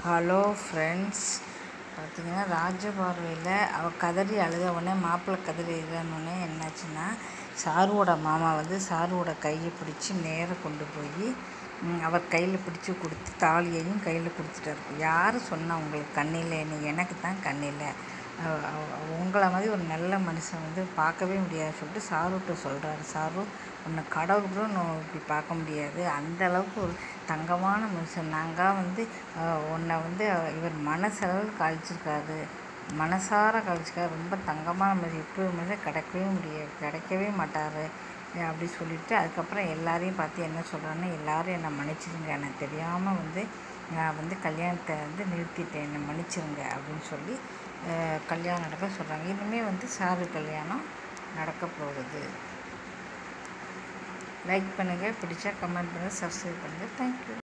hello friends பார்த்தீங்கன்னா ராஜபார்வையில் அவள் கதறி அழுத உடனே மாப்பிள்ளை கதறி அழுதனோடனே என்னாச்சுன்னா சாருவோட மாமா வந்து சாருவோட கையை பிடிச்சி நேராக கொண்டு போய் அவர் கையில் பிடிச்சி கொடுத்து தாலியையும் கையில் கொடுத்துட்டாரு யார் சொன்னா உங்களுக்கு கண்ணில்லைன்னு எனக்கு தான் கண்ணில்லை உங்களை மாதிரி ஒரு நல்ல மனுஷன் வந்து பார்க்கவே முடியாது சொல்லிட்டு சாருகிட்ட சொல்கிறாரு சாரு உன்னை கடவுள் கூட நான் இப்படி பார்க்க முடியாது அந்த அளவுக்கு ஒரு தங்கமான மனுஷன் நாங்கள் வந்து உன்னை வந்து இவர் மனசளவில் கழிச்சிருக்காரு மனசார கழிச்சிருக்காரு ரொம்ப தங்கமான மனுஷன் இப்படி ஒரு மனுஷன் கிடைக்கவே முடியாது கிடைக்கவே மாட்டார் அப்படி சொல்லிவிட்டு அதுக்கப்புறம் எல்லாரையும் பார்த்து என்ன சொல்கிறான்னு எல்லோரும் என்னை மன்னிச்சிடுங்க எனக்கு தெரியாமல் வந்து நான் வந்து கல்யாணத்தை வந்து நிறுத்திட்டேன் என்னை மன்னிச்சிருங்க அப்படின்னு சொல்லி கல்யாணம் நடக்க சொல்கிறாங்க இனிமேல் வந்து சாரு கல்யாணம் நடக்க போகுது லைக் பண்ணுங்கள் பிடிச்சா கமெண்ட் பண்ணுங்கள் சப்ஸ்கிரைப் பண்ணுங்கள் தேங்க்யூ